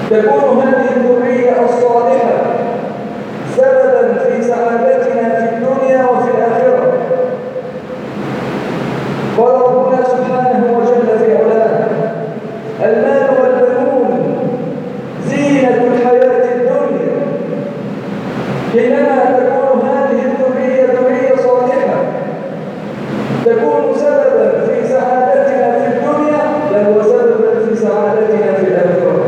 تكون هذه الذرية الصالحة سببا في سعادتنا في الدنيا وفي الآخرة قال ربنا سبحانه وجل في علاه المال والبنون زينة الحياة الدنيا حينما تكون هذه الذرية ذرية صالحة تكون سببا في سعادتنا في الدنيا بل وسببا في سعادتنا في الآخرة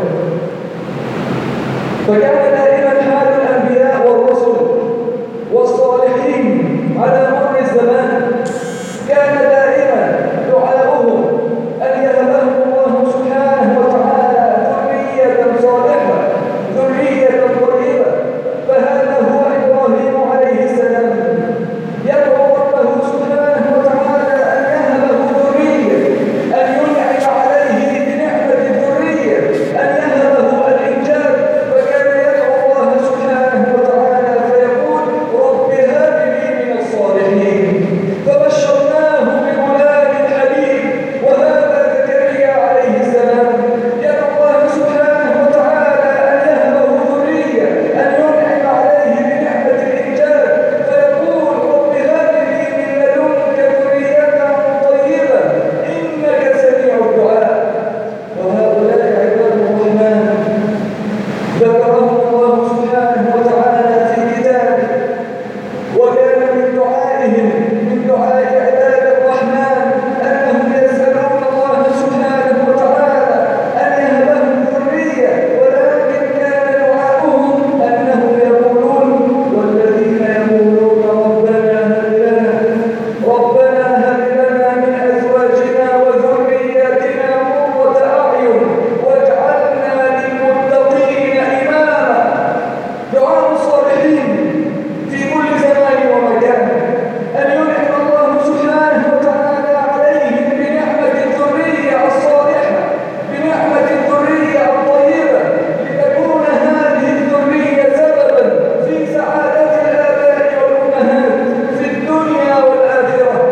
فكان دائما حال الأنبياء والرسل والصالحين على مر الزمان كان دائما دعاؤهم أن يهبهم الله سبحانه وتعالى ذرية صالحة ذرية طيبة فهذا هو إبراهيم عليه السلام يدعو ربه سبحانه وتعالى أن يهبه ذرية أن ينعم عليه بنعمة الذرية أن يهبه الإنجاب فكان يدعو الله سبحانه وتعالى فيقول رب هب لي من الصالحين فبشرناه بغلام حليم وهذا زكريا عليه السلام يدعو الله سبحانه وتعالى أن يهبه ذرية أن ينعم عليه بنعمة الإنجاب فيقول رب هب لي من لدنك ذرية طيبة إنك سميع الدعاء وهؤلاء عباد الرحمن ذكرهم الله سبحانه وتعالى في كتابه وكان من دعائهم من دعاء عباد الرحمن أنهم يسألون الله سبحانه وتعالى أن يهبهم ذرية ولكن كان دعاؤهم أنهم يقولون والذين يقولون ربنا هب لنا ربنا هب لنا من أزواجنا وذرياتنا قرة أعين واجعلنا للمتقين إماما دعاء الصالحين في كل زمان ومكان أن ينعم الله سبحانه وتعالى عليهم بنعمة الذرية الصالحة بنعمة الذرية الطيبة لتكون هذه الذرية سببا في سعادة الآباء والأمهات في الدنيا والآخرة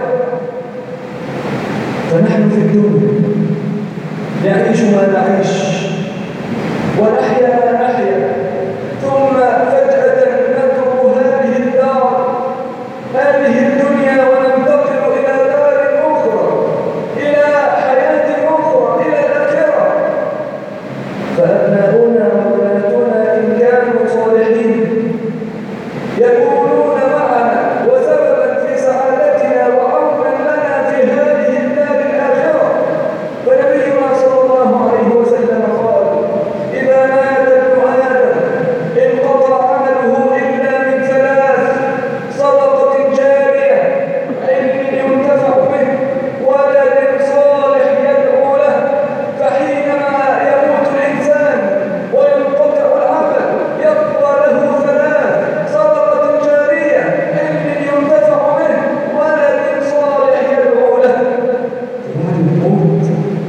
فنحن في الدنيا نعيش ما نعيش ونحيا ما نحيا ثم فجأة نترك هذه الدار هذه الدنيا وننتقل إلى دار أخرى إلى حياة أخرى إلى الآخرة فأبناؤنا وبناتنا إن كانوا صالحين يكونون معنا وسببا في سعادتنا وعونا لنا في هذه الدار الآخرة فنبينا صلى الله عليه وسلم قال إذا مات ابن آدم انقطع عمله إلا من ثلاث صدقة جارية علم ينتفع به ولد صالح يدعو له فحينما يموت الإنسان وينقطع العمل يبقى له ثلاث صدقة جارية علم ينتفع به ولد صالح يدعو له وبعد الموت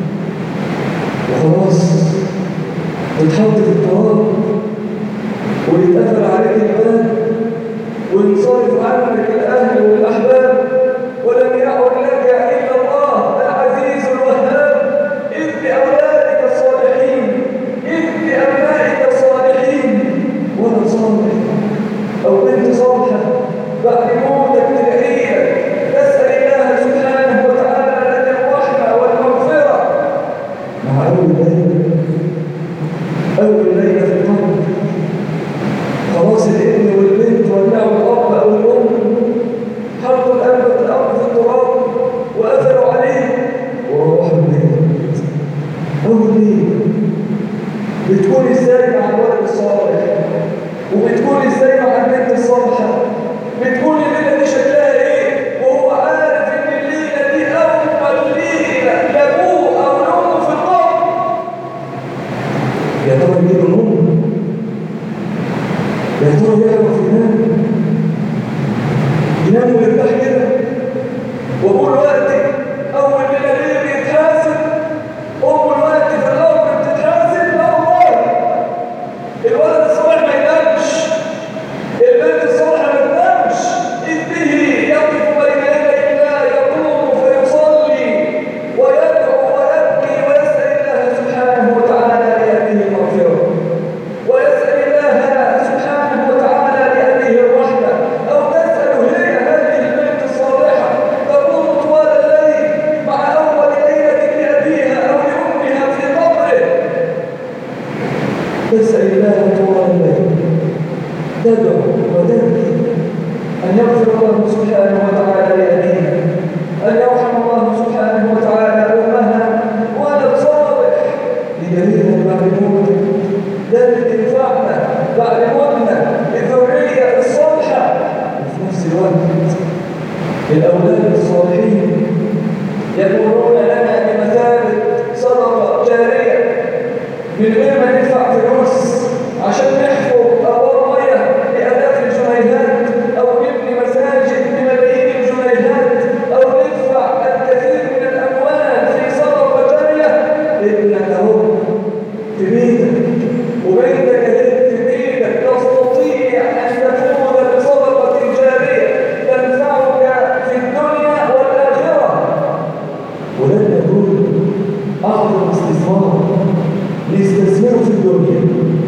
وخلاص تتحط في التراب ويتقفل عليك الباب وينصرف عنك الاهل والاحباب ولم يعد لك الا الله العزيز الوهاب اذ باولادك الصالحين اذ بابنائك الصالحين ولد صالح او بنت صالحه بعد موتك تدعيك تسال الله سبحانه وتعالى لك الرحمه والمغفره مع أول ليلة أول ليلة في القبر خلاص الابن والبنت ولعوا الأب أو الأم حطوا الأب الأب في التراب وقفلوا عليه وروحوا البيت أول ليلة بتكون إزاي مع الولد الصالح وبتكون إزاي مع البنت الصالحة بتكون الليلة دي شكلها إيه وهو عارف إن الليلة دي أول ليلة لأبوه أو لأمه في القبر يا ترى يجيب النوم يا ترى يعرف ينام ينام ويرتاح كده وكل وقت اول ليله ليه بيتحاسب اول وقت في الامر بتتحاسب لا والله الولد الصالح ما ينامش البنت الصالحه ما تنامش اذ به يقف بين يدي الله يقوم فيصلي ويدعو ويبكي ويسال الله سبحانه وتعالى لهذه المغفره تسأل الله طول الليل تدعو وتبكي أن يغفر الله سبحانه وتعالى لأبيها أن يرحم الله سبحانه وتعالى أمها ولد صالح لجميع بعد موته ده اللي ينفعنا بعد موتنا الذرية الصالحة وفي نفس الوقت الأولاد الصالحين يكونون لنا بمثابة صدقة جارية من غير ما ندفع فلوس عشان نحفر أبواب مية بآلاف الجنيهات أو نبني مساجد بملايين الجنيهات أو ندفع الكثير من الأموال في صدقة جارية ابنك أهو في بيتك وبيتك اهي في بيتك تستطيع أن تفوز بصدقة جارية تنفعك في الدنيا والآخرة ولن نقول أعظم استثمار لاستثماره في الدنيا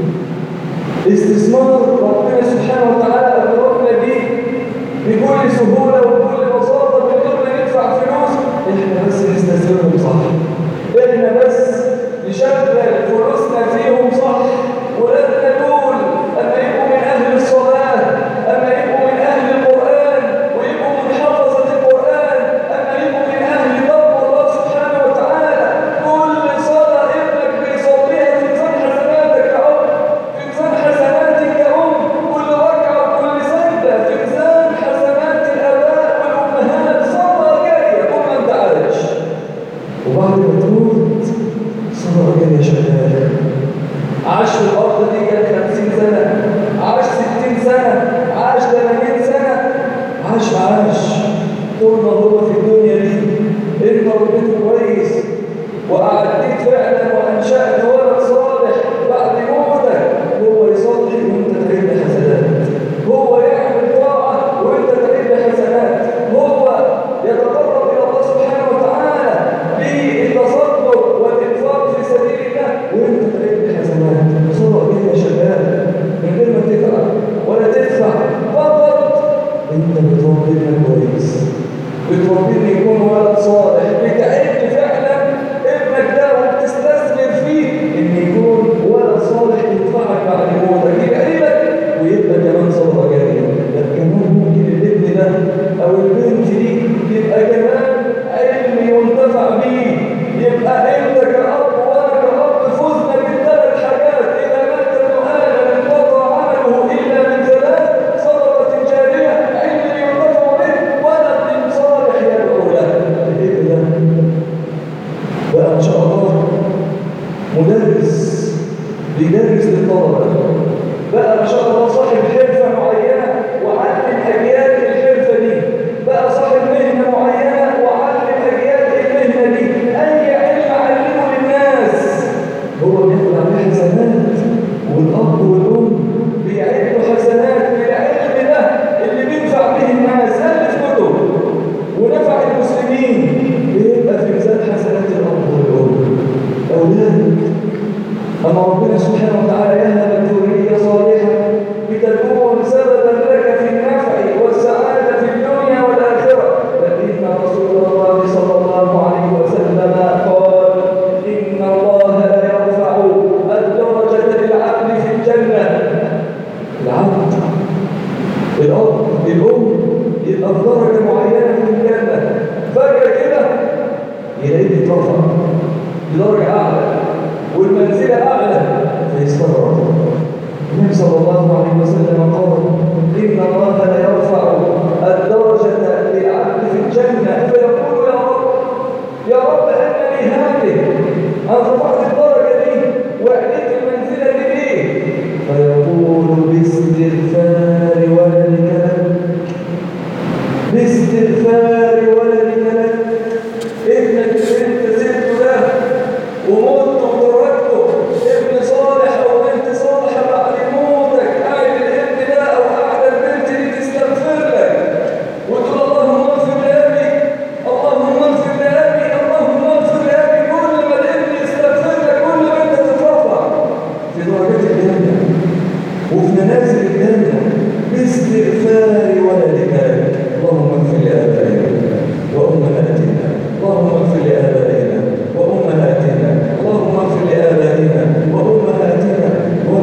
استثمار ربنا سبحانه وتعالى أمرنا به بكل سهولة وبكل بساطة من غير ما ندفع فلوس إحنا بس نستثمرهم صح إحنا بس نشغل فلوسنا فيهم صح ولن نقول أما يبقوا من أهل الصلاة أما يبقوا من أهل القرآن ويبقوا من حفظة القرآن أما يبقوا من أهل تقوى الله سبحانه وتعالى كل صلاة ابنك بيصليها في ميزان حسناتك يا أم في ميزان حسناتك يا أم كل ركعة وكل سجدة في ميزان حسنات الآباء والأمهات صلاة جارية طول ما أنت عايش وبعد ما تموت صلاة جارية شغالة عاش في الأرض دي كان 50 سنة عاش 60 سنة عاش 80 سنة عاش عاش طول ما هو في الدنيا دي انت ربيته كويس وأعديت فعلا وأنشأت ولد صالح بعد موتك هو يصلي وانت تعيد حسنات هو يعمل طاعة وانت تعيد حسنات هو يتقرب إلى الله سبحانه وتعالى بالتصدق والإنفاق في سبيل الله وانت تعيد حسنات صدق كده شغال من غير ما تتعب ولا تدفع فقط انت بتربينا كويس بتربيني يكون ولد صالح بتعد فعلا ابنك ده وبتستثمر فيه ان يكون ولد صالح ينفعك بعد موتك يبقى لك ويبقى كمان صدقه جاريه ده كمان ممكن الابن ده او البنت دي يبقى كمان علم ينتفع بيه يبقى انت كأب وانا كأب فزنا بالثلاث حاجات اذا مات ابن ادم انقطع عمله الا من ثلاث صدقه جاريه علم ينتفع به ولد صالح يدعو له الابن ده بقى ان شاء الله مدرس بيدرس للطلبه بقى ما شاء الله صاحب حرفه معينه وعلم اجيال الحرفه دي بقى صاحب مهنه معينه وعلم اجيال المهنه دي اي علم علمه للناس هو بياخد عليه حسنات والاب والام بيعدوا حسنات بالعلم ده اللي بينفع به الناس الف كتب ونفع المسلمين بيبقى في ميزان حسنات الاب والام اولادك أما ربنا سبحانه وتعالى يهب ذرية صالحة لتكون سببا لك في النفع والسعادة في الدنيا والآخرة لكن رسول الله صلى الله عليه وسلم قال إن الله لا يرفع الدرجة للعبد في الجنة العبد الأب الأم يبقى في درجة معينة في الجنة فجأة كده يلاقيه يترفع لدرجة أعلى والمنزلة أعلى فيستغرب النبي صلى الله عليه وسلم قال إن الله لا يرفع الدرجة للعبد في الجنة فيقول يا رب يا رب أن لي هذه أنا رفعت الدرجة دي وعليت المنزلة دي ليه فيقول باستغفار ولدك لك باستغفار ولدك لك ابنك اللي انت سبته ده ومت وتركته ابن صالح او بنت صالحه بعد موتك قاعد الابن ده او قاعده البنت دي تستغفر لك وتقول اللهم اغفر لابي اللهم اغفر لابي اللهم اغفر لابي كل ما الابن يستغفر لك كل ما انت تترفع في درجات الجنه وفي منازل الجنه باستغفار ولدك لك اللهم اغفر لابائنا وامهاتنا اللهم اغفر لابائنا وامهاتنا اللهم اغفر لابائنا وامهاتنا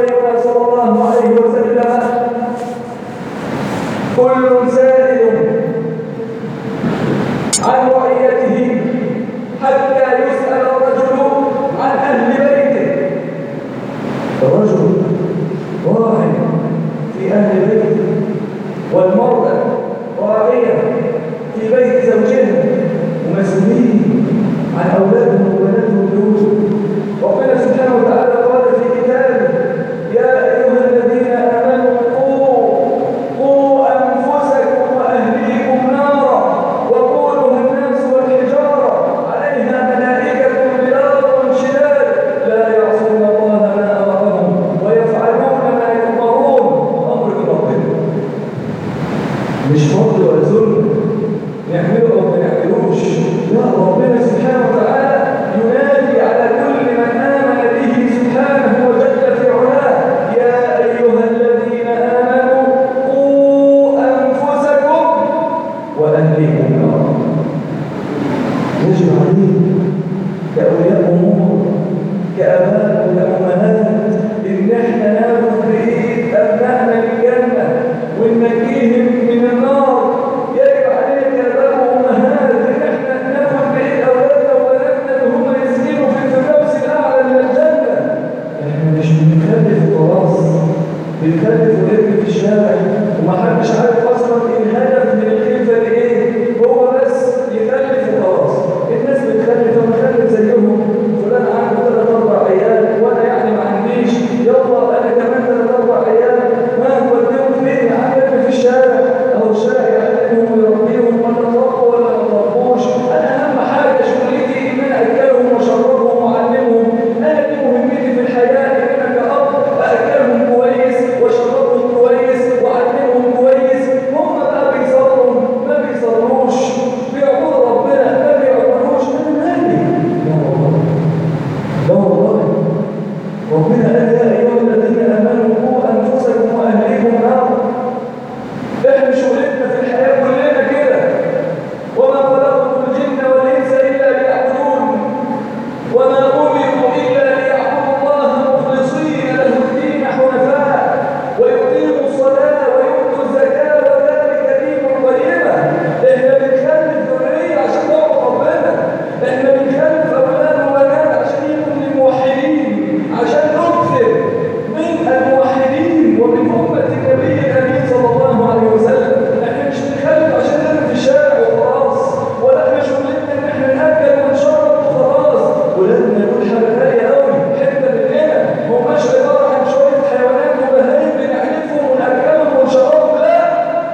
نبينا صلى الله عليه وسلم كل سائل عن رعيته حتى يسأل الرجل عن أهل بيته الرجل راع في أهل بيته والمرأة راعية في بيت زوجها ومسؤولين عن أولادهم وبناتهم دول ربنا سبحانه وتعالى قال في كتابه يا أيها الذين آمنوا قوا قوا أنفسكم وأهليكم نارا وقودها الناس والحجارة عليها ملائكة بلاغ شداد لا يعصون الله ما أمرهم ويفعلون ما يؤمرون أمر من ربنا مش فضل ولا ظلم نعمله او ما نعملوش لا ربنا سبحانه وتعالى ينادي على كل من امن به سبحانه وجل في علاه يا ايها الذين امنوا قوا انفسكم واهليكم نارا يجب علينا كاولياء امور كاباء وكامهات ان احنا ناخذ بايد ابنائنا للجنه وننجيهم من النار يجب علينا كاباء وامهات ان احنا ناخذ بايد اولادنا وبناتنا ان هم يسكنوا في الفردوس الاعلى من الجنه احنا مش بنخلف وخلاص بنخلف ونرمي في الشارع ومحدش عارف اصلا الهدف من الخلفه دي ايه هو بس يخلف وخلاص الناس بتخلف انا اخلف زيهم فلان عنده ثلاث اربع عيال وانا يعني ما عنديش يلا انا كمان ثلاث اربع عيال ما نوديهم فين يا عم ارمي في الشارع اهو الشارع يعلمهم ويربيهم ولا تربوا ولا ما تربوش انا اهم حاجه شغلتي ان انا اكلهم واشربهم واعلمهم انا دي مهمتي في الحياه ان انا كاب اكلهم كويس واشربهم كويس واعلمهم كويس هم بقى بيصلوا ما بيصلوش بيعبدوا ربنا ما بيعبدوش انا مالي لا والله لا والله ربنا قال يا ايها الذين امنوا قوا انفسكم واهليكم نارا احنا شغلتنا في الحياه كلنا كده وما خلقت الجن والانس الا ليعبدون وما امروا الا ليعبدوا الله مخلصين له الدين حنفاء ويقيموا الصلاه ويؤتوا الزكاه وذلك دين القيمه احنا بنخلف ذريه عشان نعبد ربنا احنا بنخلف اولاد وبنات عشان يكونوا الموحدين عشان نكثر من الموحدين ومن امه النبي الامين صلى الله عليه وسلم احنا مش بنخلف عشان نرمي في الشارع وخلاص ولا احنا شغلتنا ان احنا ناكل ونشرب وخلاص ولادنا دول حاجه غاليه قوي حته مننا ما هماش عباره عن شويه حيوانات وبهايم بنعرفهم وناكلهم ونشربهم لا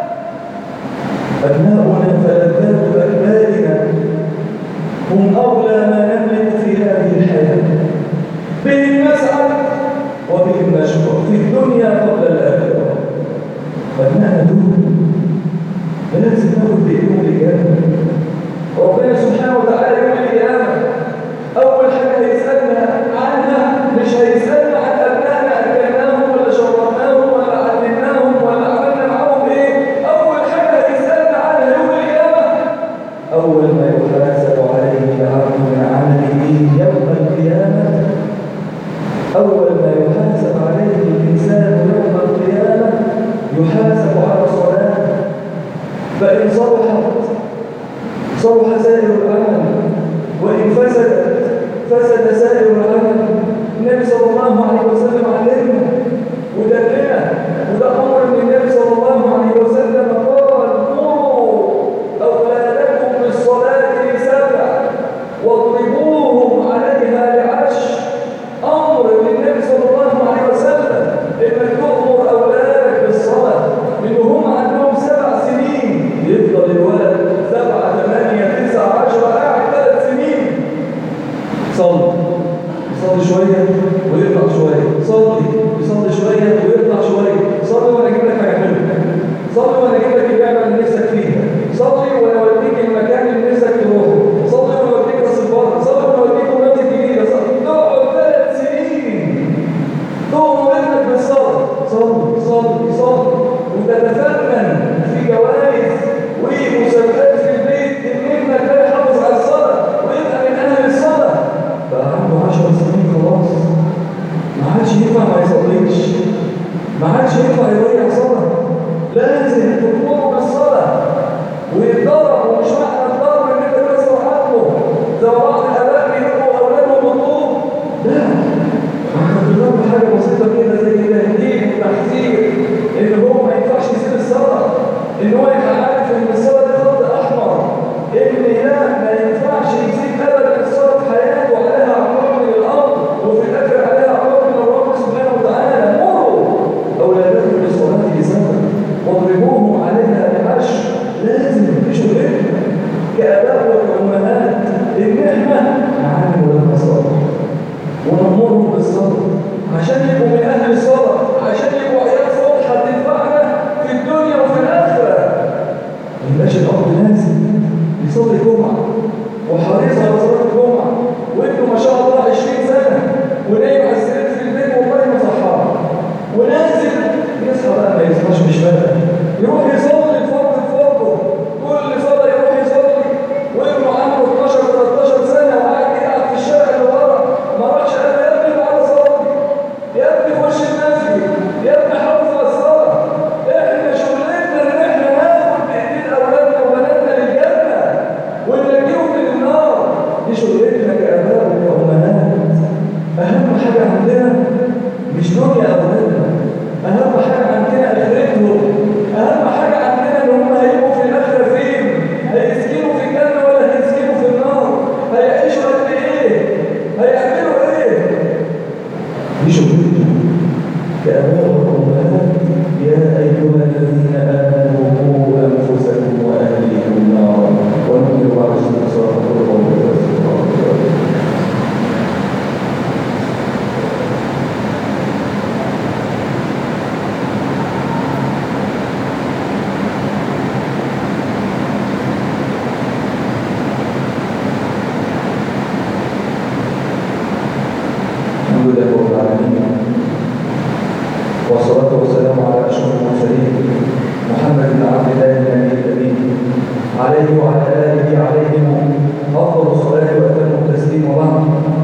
ابناؤنا فلذات اكبادنا هم اولى ما نملك في هذه الحياه بهم نسعد وبهم نشكر في الدنيا قبل الاخره ابناءنا دول لازم ناخد بايدهم الجنه ربنا سبحانه وتعالى يوم القيامه اول حاجه هيسالنا عنها مش هيسالنا عن ابنائنا اكلناهم ولا شربناهم ولا علمناهم ولا عملنا معاهم ايه اول حاجه هيسالنا عنها يوم القيامه اول ما يحاسب عليه العبد من عمله يوم القيامه اول ما يحاسب عليه الانسان يوم القيامه يحاسب على صلاه فان صلحت صلح سائر العمل وإن فسدت فسد سائر العمل النبي صلى الله عليه وسلم علمنا ودلنا وده أمر من النبي صلى الله عليه وسلم قال مروا أولادكم بالصلاة لسبع واضربوهم عليها لعشر أمر من النبي صلى الله عليه وسلم إنك تأمر أولادك بالصلاة من هم عندهم سبع سنين يفضل الولد سبعة ثمانية تسعة عشرة قاعد ثلاث سنين صلي صلي شوية ويطلع شوية صلي يصلي شوية ويطلع شوية صلي وأنا أجيب لك حاجة حلوة صلي وأنا أجيب لك اللعبة اللي نفسك فيها صلي وأنا أوديك المكان اللي نفسك تروحه صلي وأنا أوديك راس البر صلي وأنا أوديك ولاد الجديدة صلي تقعد ثلاث سنين تؤمر ابنك بالصلاة صلي صلي صلي وتتفنن في جوائز ومسابقات في البيت ان ابنك ده يحافظ على الصلاة ويبقى من اهل الصلاة بقى عنده 10 سنين خلاص ما عادش ينفع ما يصليش ما عادش ينفع يضيع صلاة لازم تطلبه بالصلاة ويتضرب ومش معنى الضرب ان انت تكسر حقه زي ما بعض الاباء بيهموا اولادهم بالطوب لا احنا بنضرب حاجه بسيطه كده زي التهديد والتحذير ان هو ما ينفعش يسيب الصلاه ان هو يبقى عارف ان الصلاه دي خط احمر ان لا ما ينفعش يسيب ابدا الصلاه في حياته عليها عقاب من الارض وفي الاخر عليها عقاب من الرب سبحانه وتعالى مروا اولادكم بالصلاه لسبب واضربوهم عليها بعشر لازم في شغلنا كاباء وكامهات ان احنا نعلم ولادنا صلاه ونأمرهم بالصبر عشان يبقوا من أهل الصلاة عشان يبقوا عيال صالحة تنفعنا في الدنيا وفي الآخرة ما يبقاش الأب لازم يصلي جمعة وحريص على صلاة الجمعة وابنه ما شاء الله 20 سنة ونايم على السرير في البيت والله ما صحاه ونازل يصحى بقى ما يصحاش مش فارقة يروح يصلي الفرض بفرضه كل صلاة يروح يصلي وابنه عنده 12 13 سنة وقاعد يلعب في الشارع اللي ورا ما راحش قال له يا ابني تعالى صلي يا ابني خش المسجد يا ابني حافظ على الصلاة احنا شغلتنا ان احنا ناخد بايدين اولادنا وبناتنا للجنة وننجيهم من النار دي شغلتنا كاباء وكامهات اهم حاجة عندنا مش دنيا اولادنا اهم حاجة عندنا اخرتهم اهم حاجة عندنا ان هم هيبقوا في الاخرة فين هيسكنوا في الجنة ولا هيسكنوا في النار هيعيشوا قد ايه هيعملوا ايه دي شغلتنا كأباء وأمهات يا أيها الذين آمنوا قوا أنفسكم وأهليكم نارا ونؤمن بعد صلاة الظهر الحمد لله رب العالمين والصلاة والسلام على أشرف المرسلين محمد بن عبد الله النبي الأمين عليه وعلى آله عليهم أفضل الصلاة وأتم التسليم وبعد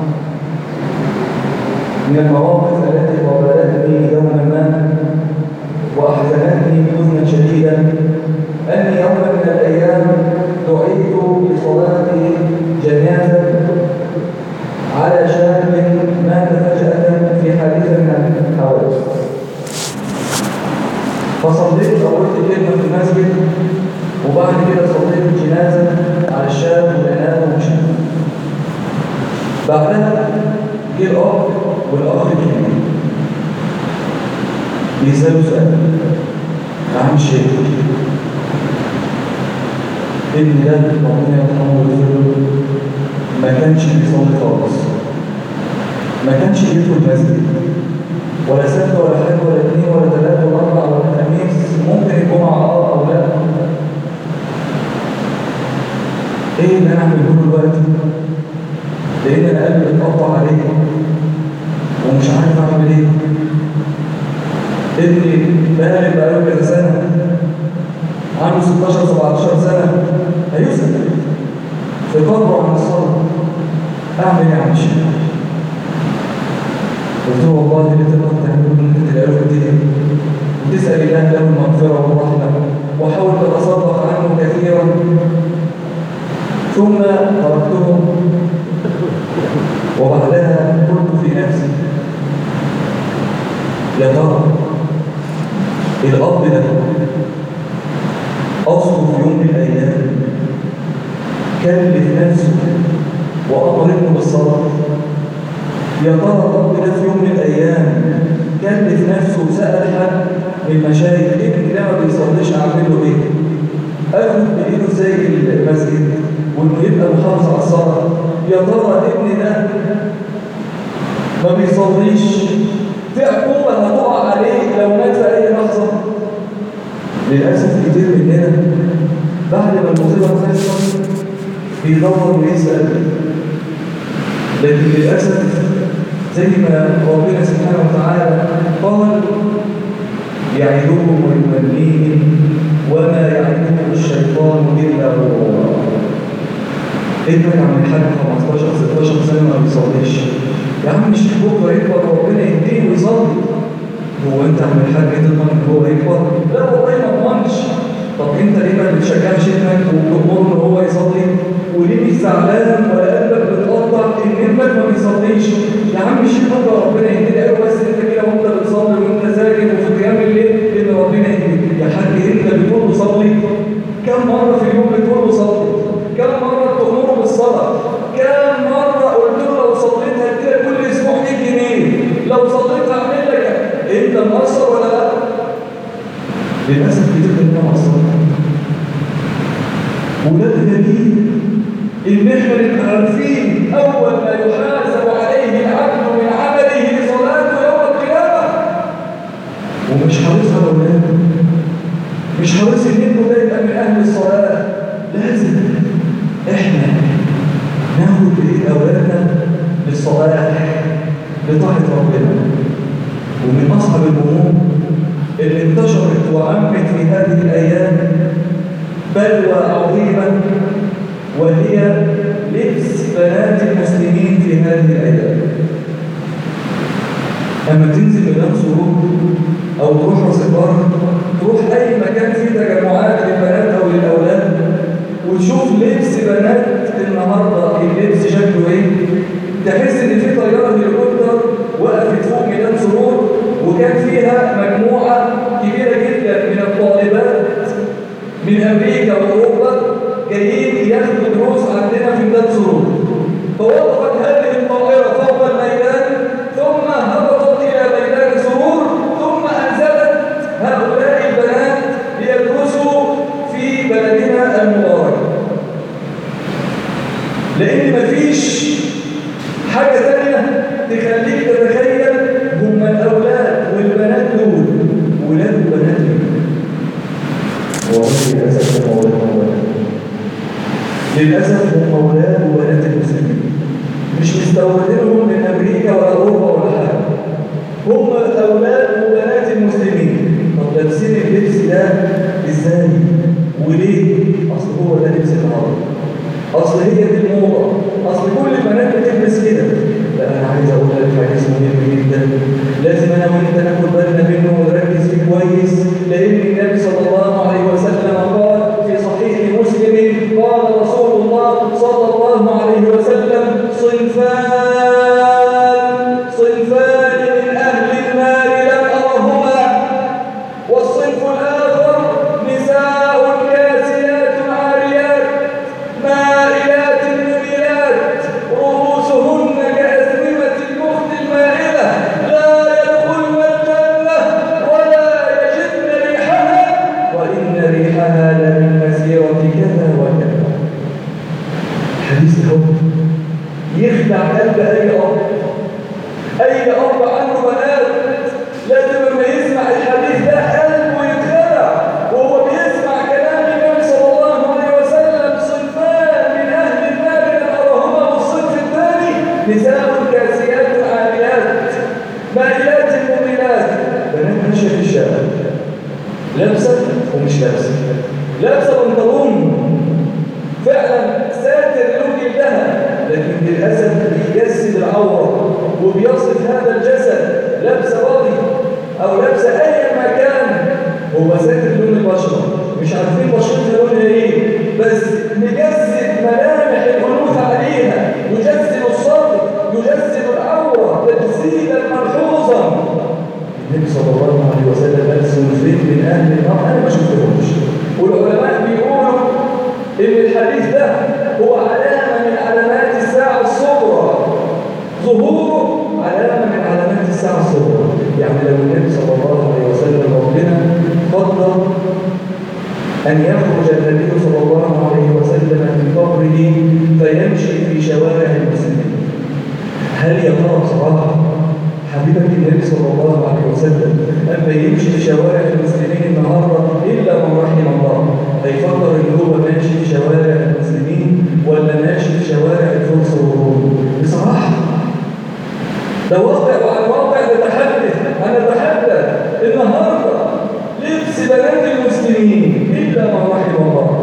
من المواقف التي قابلتني يوما ما وأحزنتني حزنا شديدا أني يوما من الأيام دعيت لصلاة جنازة على شاب مات فجأة في حادثة من الحوادث فصليت أولت كلمة في المسجد وبعد كده صليت الجنازة على الشاب والعناد ومشيت بعدها جه الأب والأخ الكبير بيسألوا سؤال عن شيء ابن ده ربنا يرحمه ويغفر له ما كانش بيصلي خالص ما كانش بيدخل المسجد ولا سبت ولا حد ولا اثنين ولا ثلاثة ولا أربعة ولا خميس ممكن الجمعة اه أو لا إيه اللي أنا أعمله له دلوقتي؟ لأن أنا قلبي اتقطع عليه ومش عارف أعمل إيه ابني بالغ بقاله كذا سنة عنده 16 17 سنة هيسأل في قبره عن الصلاة أعمل إيه يا عم الشيخ؟ قلت له والله اللي تقدر تعمله ان انت تلاقيه كتير وتسال الله له المغفره والرحمه وحاول تتصدق عنه كثيرا ثم تركتهم وبعدها قلت في نفسي يا ترى الاب ده اصله في يوم من الايام كلف نفسه وامر ابنه بالصلاه يا ترى الرب ده في يوم من الايام كلف نفسه وسال حد من مشايخ ابني ده ما بيصليش اعمل له ايه؟ اخد بايده ازاي المسجد وانه يبقى محافظ على الصلاه يا ترى ابني ده ما بيصليش في عقوبه هتقع عليه لو مات في اي لحظه للاسف كتير مننا بعد ما المصيبه تحصل بيدور ويسال لكن للاسف زي ما ربنا سبحانه وتعالى قال يعدهم ويمنيهم وما يعدهم الشيطان الا غرورا ابنك عم الحاج 15 16 سنه ما بيصليش يا عم الشيخ بكره يكبر ربنا يهديه ويصلي هو انت عم الحاج تضمن ان هو يكبر؟ لا والله ما اضمنش طب انت ليه ما بتشجعش ابنك وبتأمره ان هو يصلي؟ وليه مش زعلان ولا قلبك بتقطع ان ابنك ما بيصليش؟ يا عم شيل حاجه ربنا يهديك ايوه بس انت كده وانت بتصلي وانت ساجد وفي قيام الليل ان ربنا يهديك يا حاج انت بتقول له صلي كم مره في اليوم بتقول له صلي؟ كم مره بتأمره بالصلاه؟ كم مره قلت له لو صليت هديلك كل اسبوع 100 جنيه لو صليت هعمل لك انت مقصر ولا لا؟ للاسف كتير مننا مقصرين وده دليل ان احنا نبقى عارفين اول ما يحاسب عليه العبد من عمله صلاته يوم القيامه ومش حريص على اولاده مش حريص ان ابنه ده يبقى من اهل الصلاه لازم احنا ناخد بايد اولادنا للصلاه لطاعه ربنا ومن اصعب الامور اللي انتشرت وعمت في هذه الايام بلوى عظيمه وهي لبس بنات المسلمين في هذه الايام اما تنزل ميدان سرور او تروح راس البر تروح اي مكان فيه تجمعات للبنات او للاولاد وتشوف لبس بنات النهارده اللبس شكله ايه تحس ان في طياره هليكوبتر وقفت فوق ميدان سرور وكان فيها مجموعه كبيره جدا من الطالبات من امريكا واوروبا جايين ياخدوا دروس عندنا في ميدان سرور فوقفت هذه الطائره فوق الميدان ثم هبطت الى ميدان سرور ثم انزلت هؤلاء البنات ليدرسوا في بلدنا المبارك لان مفيش حاجه ثانيه تخليك تتخيل هم الاولاد والبنات دول ولاد وبنات والله للاسف هم اولاد وبنات للاسف هم اولاد وبنات المسلمين مش مستوردينهم من امريكا ولا اوروبا ولا حاجه هم اولاد وبنات المسلمين طب لابسين اللبس ده ازاي وليه اصل هو ده لبس النهارده اصل هي دي الموضه اصل كل البنات بتلبس كده لا انا عايز اقول لك حديث مهم جدا لازم انا وانت ناخد بالنا منه ونركز فيه كويس لان النبي صلى الله عليه وسلم قال في صحيح مسلم قال رسول الله صلى الله عليه وسلم صنفان صنفان من اهل النار لم ارهما والصنف الاخر نساء كاسيات عاريات مائلات مميلات رؤوسهن كأسنمة البخت المائلة لا يدخلن الجنة ولا يجدن ريحها وإن ريحها لمن مسيرة كذا وكذا حديث الحب يخدع قلب أي أب أي أب عنده بنات لازم لما يسمع الحديث ده قلبه يتخدع وهو بيسمع كلام النبي صلى الله عليه وسلم صنفان من أهل النار لم أرهما والصنف الثاني نساء كاسيات عاريات مائلات مؤمنات بنات ماشية في الشارع لابسة ومش لابسة لابسة بنطلون فعلا ساتر لون جلدها لكن للأسف بيجسد العورة وبيصف هذا الجسد لابسة بادي أو لابسة أي مكان هو ساتر لون البشرة مش عارفين بشرتها لونها إيه بس مجسد ملامح الأنوثة عليها يجسد الصدر يجسد العورة تجسيدا ملحوظا النبي صلى الله عليه وسلم قال سنفرد من أهل النار أنا ما شفتهمش والعلماء بيقولوا إن الحديث ده هو علامة من علامات الساعة الصغرى ظهوره علامة من علامات الساعة الصغرى يعني لو النبي صلى الله عليه وسلم ربنا فضل أن يخرج النبي صلى الله عليه وسلم من قبره فيمشي في شوارع المسلمين هل يا ترى بصراحة حبيبك النبي صلى الله عليه وسلم أما يمشي في شوارع المسلمين النهارده إلا من رحم الله هيفكر إن هو ماشي في شوارع المسلمين ولا ماشي في شوارع الفرس والروم بصراحة ده واقع وعن واقع نتحدث أنا بتحدث النهارده لبس بنات المسلمين إلا من رحم الله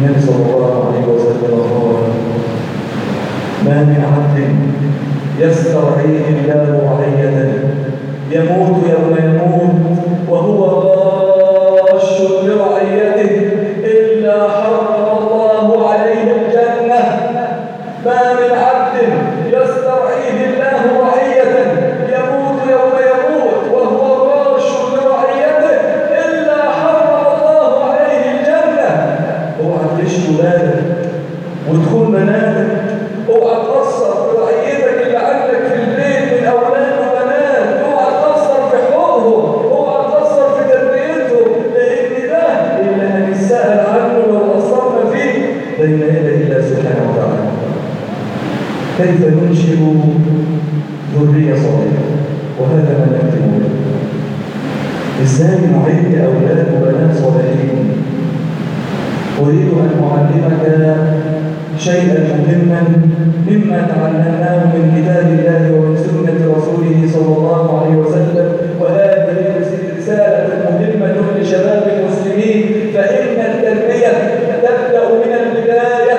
النبي صلى الله عليه وسلم قال ما من عبد يسترعيه الله رعية يموت يوم يموت وهو غاش لرعيته إلا حرم الله عليه الجنة ما من عبد يسترعيه الله رعية يموت يوم يموت وهو غاش لرعيته إلا حرم الله عليه الجنة اوعى تعيش ولادك وتكون بناتك اوعى تقصر في رعيتك اللي عندك في البيت من اولاد وبنات اوعى تقصر في حقوقهم اوعى تقصر في تربيتهم لان ده اللي هنسال عنه لو قصرنا فيه بين يدي الله سبحانه وتعالى كيف ننشئ ذريه صالحه وهذا ما نكتب له ازاي نعد اولاد وبنات صالحين أريد أن أعلمك شيئا مهما مما تعلمناه من كتاب الله ومن سنة رسوله صلى الله عليه وسلم وهذه رسالة مهمة لشباب المسلمين فإن التربية تبدأ من البداية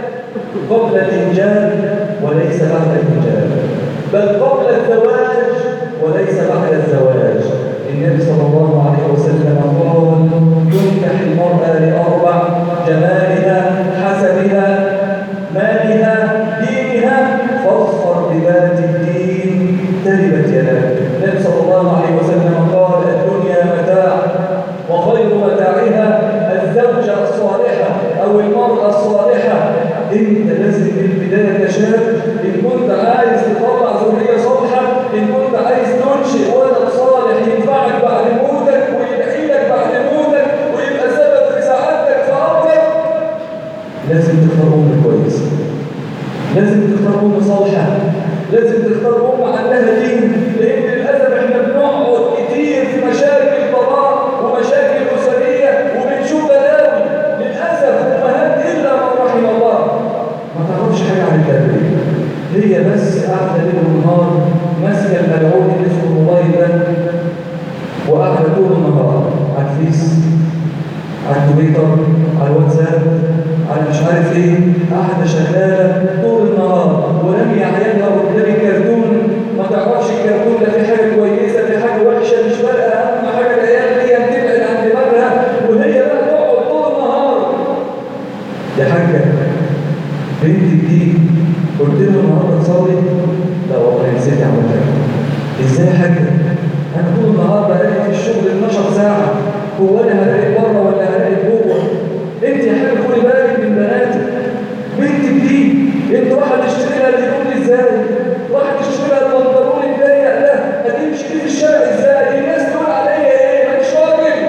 قبل الإنجاب وليس بعد الإنجاب بل قبل الزواج وليس بعد الزواج النبي صلى الله عليه وسلم قال تنكح المرأة لأربع جمالها حسبها مالها دينها فاظفر بذات الدين تربت يداك النبي صلى الله عليه وسلم قال الدنيا متاع وخير متاعها الزوجة الصالحة أو المرأة الصالحة انت لازم من البداية كشاب إن كنت عايز تطلع ذرية صالحة إن كنت عايز تنشئ ولد صالح ينفعك بعد موتك ويدعي لك بعد موتك ويبقى سبب في سعادتك في أرضك لازم تختار أم كويس لازم تختار أم صالحة لازم تختار أم عندها دين لأن للأسف إحنا بنقعد كتير في مشاكل طلاق ومشاكل أسرية وبنشوف بلاوي للأسف أمهات إلا من رحم الله ما تعرفش حاجة عن التربية هي بس قاعدة ليل ونهار ماسكة الملعون اللي اسمه الموبايل ده وقاعدة طول النهار على الفيس على التويتر على الواتساب على مش عارف ايه قاعده شغاله طول النهار ورمي عيالها قدام الكرتون ما تعرفش الكرتون ده في حاجه كويسه في حاجه وحشه مش فارقه اهم حاجه العيال دي تبعد عن دماغها وهي بقى تقعد طول النهار يا حاجه بنتك دي قلت لها النهارده تصلي لا والله نسيت اعمل حاجه ازاي يا حاجه انا طول النهار بقالي في الشغل 12 ساعه هو انا هلاقي بره ولا هلاقي جوه انت يا حاجه خدي بالك من بناتك بنتك دي انت واحد تشتري لها الهدوم ازاي واحد تشتري لها البنطلون الضيق ده هتمشي بيه في الشارع ازاي الناس تقول عليا ايه انا مش راجل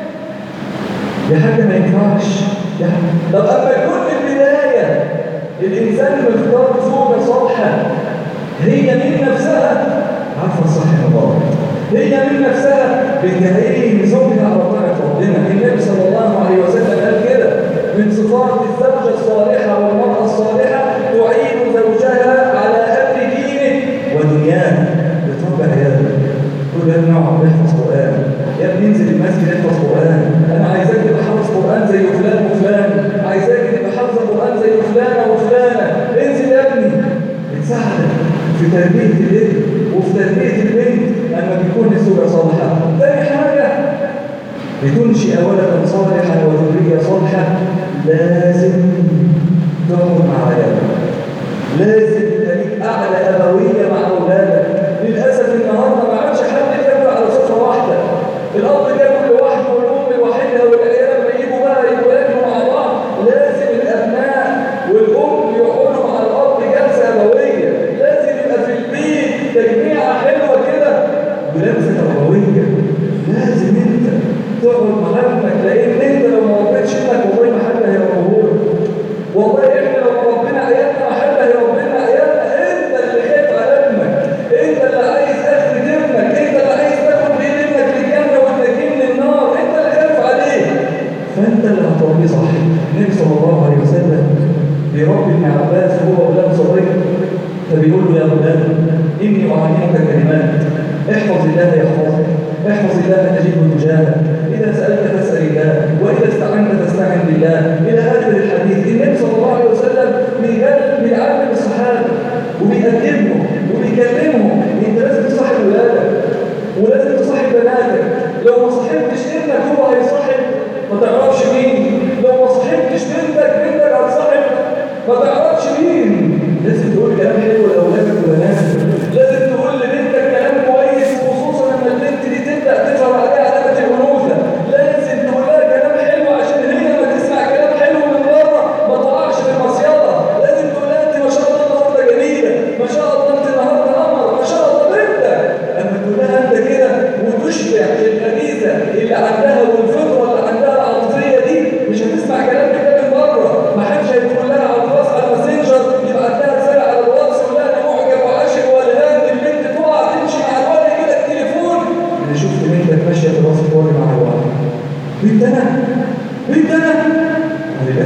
يا حاجه ما ينفعش يا حاجة. طب اما يكون في البدايه الانسان مختار زوجه صالحه هي من نفسها عارفه الصح غلط هي من نفسها بتعين زوجها على طاعه ربنا النبي صلى الله عليه وسلم قال كده من صفات الزوجه الصالحه والمراه الصالحه تعين زوجها على امر دينه ودنياه بتربى عيالها تقول يا ابني اقعد احفظ قران يا ابني انزل المسجد احفظ قران انا عايزاك تبقى حافظ قران زي فلان وفلان عايزاك تبقى حافظ قران زي فلانه وفلانه انزل يا ابني بتساعدك في تربيه الابن وفي تربيه البنت لما بيكون الزوجه صالحه ثاني حاجه بتنشئ ولدا صالحا وذريه صالحه لازم تقعد مع عيالك لازم يبقى ليك اعلى ابويه مع اولادك للاسف النهارده ما عادش حد ياكل على سفره واحده الاب بياكل لوحده والام لوحدها والعيال لما يجوا بقى يبقوا ياكلوا مع بعض لازم الابناء والام يقعدوا مع الاب جلسه ابويه لازم يبقى في البيت تجميعه حلوه كده بلمسه ابويه لازم انت تقعد مع ابنك لان انت لو ما ربيتش ابنك والله ما حد هيربيهولك والله احنا لو ربنا عيالنا ما حد هيربينا عيالنا انت اللي خايف على ابنك انت اللي عايز اخر ابنك انت اللي عايز تاخد بايد ابنك للجنه وتنجيه من النار انت اللي خايف عليه فانت اللي هتربيه صح النبي صلى الله عليه وسلم بيربي ابن عباس وهو غلام صغير فبيقول له يا غلام اني اعلمك كلمات احفظ الله يحفظك احفظ الله تجده تجاهك اذا سالت فاسال الله واذا استعنت فاستعن بالله الى اخر الحديث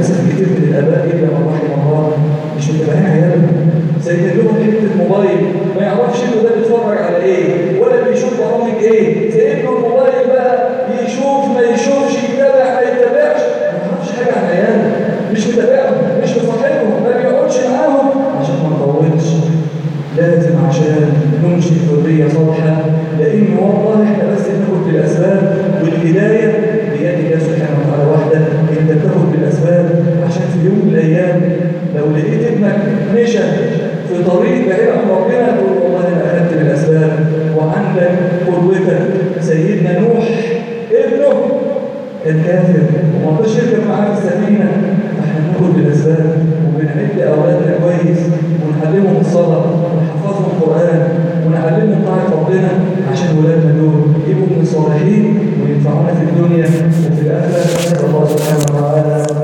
للاسف كتير من الاباء الا من رحم الله مش متابعين عيالهم سايبين لهم حته موبايل ما يعرفش انه ده بيتفرج على ايه ولا بيشوف برامج ايه سايب له الموبايل بقى يشوف ما يشوفش يتابع ما يتابعش ما يعرفش حاجه عن عياله مش متابعهم مش مصاحبهم ما بيقعدش معاهم عشان ما نطولش لازم عشان ننشئ ذريه صالحه لان والله احنا بس بناخد بالاسباب والهدايه بيد الله سبحانه وتعالى وحده انت بتاخد بالاسباب عشان في يوم من الايام لو لقيت ابنك مشى في طريق بعيد عن ربنا تقول والله انا اخذت بالاسباب وعندك قدوتك سيدنا نوح ابنه كان كافر وما رضاش يركب معاه في السفينه فاحنا بناخد بالاسباب وبنعد اولادنا كويس ونعلمهم الصلاه ونحفظهم القران ونعلمهم طاعه ربنا عشان ولادنا دول يبقوا من الصالحين وينفعونا في الدنيا وفي الاخره نسال الله سبحانه وتعالى